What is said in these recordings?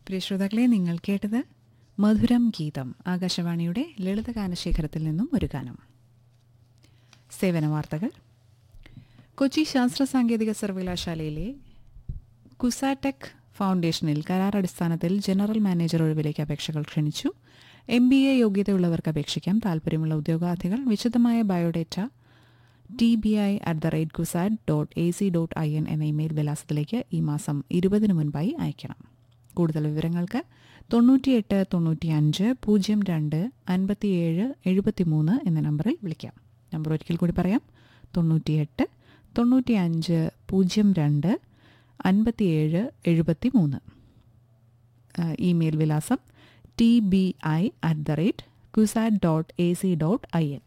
പ്രിയ ശ്രോതാക്കളെ നിങ്ങൾ കേട്ടത് മധുരം ഗീതം ആകാശവാണിയുടെ ലളിതഗാനശേഖരത്തിൽ നിന്നും ഒരു ഗാനം സേവന വാർത്തകൾ കൊച്ചി ശാസ്ത്ര സാങ്കേതിക സർവകലാശാലയിലെ കുസാടെക് ഫൗണ്ടേഷനിൽ കരാർ അടിസ്ഥാനത്തിൽ ജനറൽ മാനേജർ ഒഴിവിലേക്ക് അപേക്ഷകൾ ക്ഷണിച്ചു എം ബി എ യോഗ്യതയുള്ളവർക്ക് അപേക്ഷിക്കാം താൽപ്പര്യമുള്ള ഉദ്യോഗാർത്ഥികൾ വിശദമായ biodata T B I at the rate CUSAT dot A C dot I N എന്ന ഇമെയിൽ വിലാസത്തിലേക്ക് ഈ മാസം ഇരുപതിന് മുൻപായി അയക്കണം കൂടുതൽ വിവരങ്ങൾക്ക് തൊണ്ണൂറ്റിയെട്ട് തൊണ്ണൂറ്റിയഞ്ച് പൂജ്യം രണ്ട് അൻപത്തിയേഴ് എഴുപത്തിമൂന്ന് എന്ന നമ്പറിൽ വിളിക്കാം നമ്പർ ഒരിക്കൽ കൂടി പറയാം തൊണ്ണൂറ്റിയെട്ട് തൊണ്ണൂറ്റിയഞ്ച് പൂജ്യം രണ്ട് അൻപത്തിയേഴ് എഴുപത്തി മൂന്ന് ഇമെയിൽ വിലാസം T B I at the rate CUSAT dot A C dot I N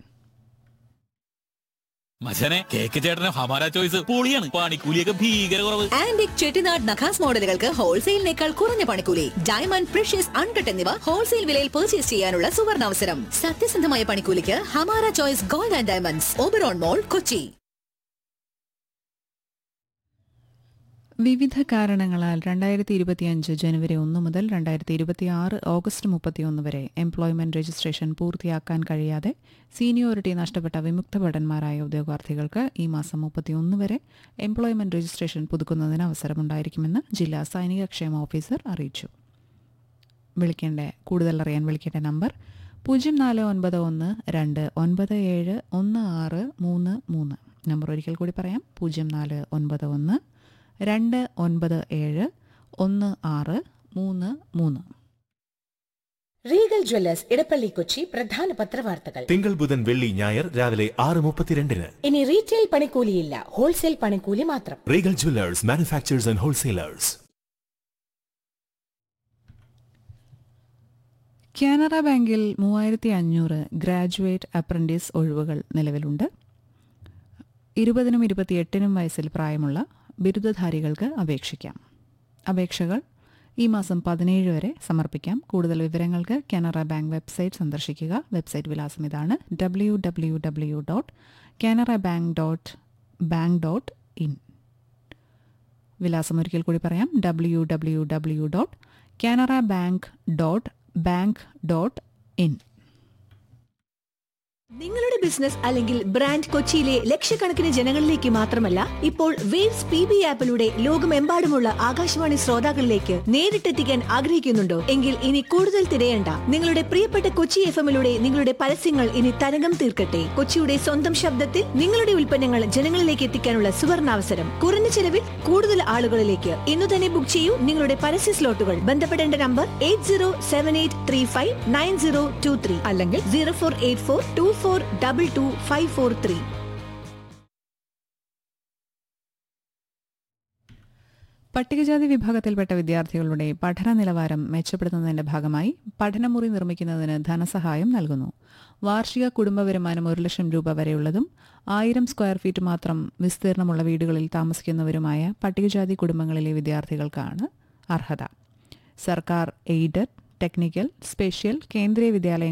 മച്ചനെ കേക്ക് ചേട്ടന് ഹമാര ചോയ്സ് പൊളിയാണ് പണിക്കൂലിയൊക്കെ ഭീകര കുറവ് ആന്റിക് ചെട്ടിനാട് നഖാസ് മോഡലുകൾക്ക് ഹോൾസെയിലിനേക്കാൾ കുറഞ്ഞ പണിക്കൂലി ഡയമണ്ട് പ്രഷ്യസ് അൺകട്ട് എന്നിവ ഹോൾസെയിൽ വിലയിൽ പർച്ചേസ് ചെയ്യാനുള്ള സുവർണാവസരം സത്യസന്ധമായ പണിക്കൂലിക്ക് Hamara choice gold and diamonds Oberon mall Kochi വിവിധ കാരണങ്ങളാൽ രണ്ടായിരത്തി ഇരുപത്തിയഞ്ച് ജനുവരി ഒന്ന് മുതൽ രണ്ടായിരത്തി ഇരുപത്തിയാറ് ഓഗസ്റ്റ് മുപ്പത്തിയൊന്ന് വരെ എംപ്ലോയ്മെന്റ് രജിസ്ട്രേഷൻ പൂർത്തിയാക്കാൻ കഴിയാതെ സീനിയോറിറ്റി നഷ്ടപ്പെട്ട വിമുക്ത ഭടന്മാരായ ഉദ്യോഗാർത്ഥികൾക്ക് ഈ മാസം മുപ്പത്തിയൊന്ന് വരെ എംപ്ലോയ്മെന്റ് രജിസ്ട്രേഷൻ പുതുക്കുന്നതിന് അവസരമുണ്ടായിരിക്കുമെന്ന് ജില്ലാ സൈനിക ക്ഷേമ ഓഫീസർ അറിയിച്ചു വിളിക്കേണ്ട കൂടുതൽ അറിയാൻ വിളിക്കേണ്ട നമ്പർ പൂജ്യം നാല് ഒൻപത് ഒന്ന് രണ്ട് ഒൻപത് ഏഴ് ഒന്ന് ആറ് മൂന്ന് മൂന്ന് നമ്പർ ഒരിക്കൽ കൂടി പറയാം പൂജ്യം നാല് ഒൻപത് ഒന്ന് രണ്ട് ഒൻപത് ഏഴ് ഒന്ന് ആറ് മൂന്ന് മൂന്ന് റീഗൽ ജ്വല്ലേഴ്സ് ഇടപ്പള്ളി കൊച്ചി പ്രധാന പത്രവാർത്തകൾ തിങ്കൾ ബുധൻ വെള്ളി ഞായർ രാവിലെ ആറ് മുപ്പത്തിരണ്ടിന് ഇനി റീറ്റെയിൽ പണിക്കൂലിയില്ല ഹോൾസെയിൽ പണിക്കൂലി മാത്രം Regal jewellers manufacturers and wholesalers Canara ബാങ്കിൽ മൂവായിരത്തി അഞ്ഞൂറ് ഗ്രാജുവേറ്റ് അപ്രന്റീസ് ഒഴിവുകൾ നിലവിലുണ്ട് ഇരുപതിനും ഇരുപത്തിയെട്ടിനും വയസ്സിൽ പ്രായമുള്ള ബിരുദധാരികൾക്ക് അപേക്ഷിക്കാം അപേക്ഷകൾ ഈ മാസം പതിനേഴ് വരെ സമർപ്പിക്കാം കൂടുതൽ വിവരങ്ങൾക്ക് കാനറ ബാങ്ക് വെബ്സൈറ്റ് സന്ദർശിക്കുക വെബ്സൈറ്റ് വിലാസം ഇതാണ് W W W dot Canara bank dot bank dot in വിലാസം ഒരിക്കൽ കൂടി പറയാം W W W dot Canara bank dot bank dot in നിങ്ങളുടെ ബിസിനസ് അല്ലെങ്കിൽ ബ്രാൻഡ് കൊച്ചിയിലെ ലക്ഷക്കണക്കിന് ജനങ്ങളിലേക്ക് മാത്രമല്ല ഇപ്പോൾ വേവ്സ് പി ബി ആപ്പിലൂടെ ലോകമെമ്പാടുമുള്ള ആകാശവാണി ശ്രോതാക്കളിലേക്ക് നേരിട്ടെത്തിക്കാൻ ആഗ്രഹിക്കുന്നുണ്ടോ എങ്കിൽ ഇനി കൂടുതൽ തിരയണ്ട നിങ്ങളുടെ പ്രിയപ്പെട്ട കൊച്ചി എഫ് എമ്മിലൂടെ നിങ്ങളുടെ പരസ്യങ്ങൾ ഇനി തരംഗം തീർക്കട്ടെ കൊച്ചിയുടെ സ്വന്തം ശബ്ദത്തിൽ നിങ്ങളുടെ ഉൽപ്പന്നങ്ങൾ ജനങ്ങളിലേക്ക് എത്തിക്കാനുള്ള സുവർണാവസരം കുറഞ്ഞ ചെലവിൽ കൂടുതൽ ആളുകളിലേക്ക് ഇന്നു തന്നെ ബുക്ക് ചെയ്യൂ നിങ്ങളുടെ പരസ്യ സ്ലോട്ടുകൾ ബന്ധപ്പെടേണ്ട number eight zero seven eight three five nine zero two three അല്ലെങ്കിൽ zero four eight four two four double two five four three പട്ടികജാതി വിഭാഗത്തിൽപ്പെട്ട വിദ്യാർത്ഥികളുടെ പഠന നിലവാരം മെച്ചപ്പെടുത്തുന്നതിന്റെ ഭാഗമായി പഠനമുറി നിർമ്മിക്കുന്നതിന് ധനസഹായം നൽകുന്നു വാർഷിക കുടുംബ വരുമാനം ഒരു ലക്ഷം രൂപ വരെയുള്ളതും ആയിരം സ്ക്വയർ ഫീറ്റ് മാത്രം വിസ്തീർണമുള്ള വീടുകളിൽ താമസിക്കുന്നവരുമായ പട്ടികജാതി കുടുംബങ്ങളിലെ വിദ്യാർത്ഥികൾക്കാണ് അർഹത സർക്കാർ എയ്ഡഡ് ടെക്നിക്കൽ സ്പെഷ്യൽ കേന്ദ്രീയ വിദ്യാലയങ്ങൾ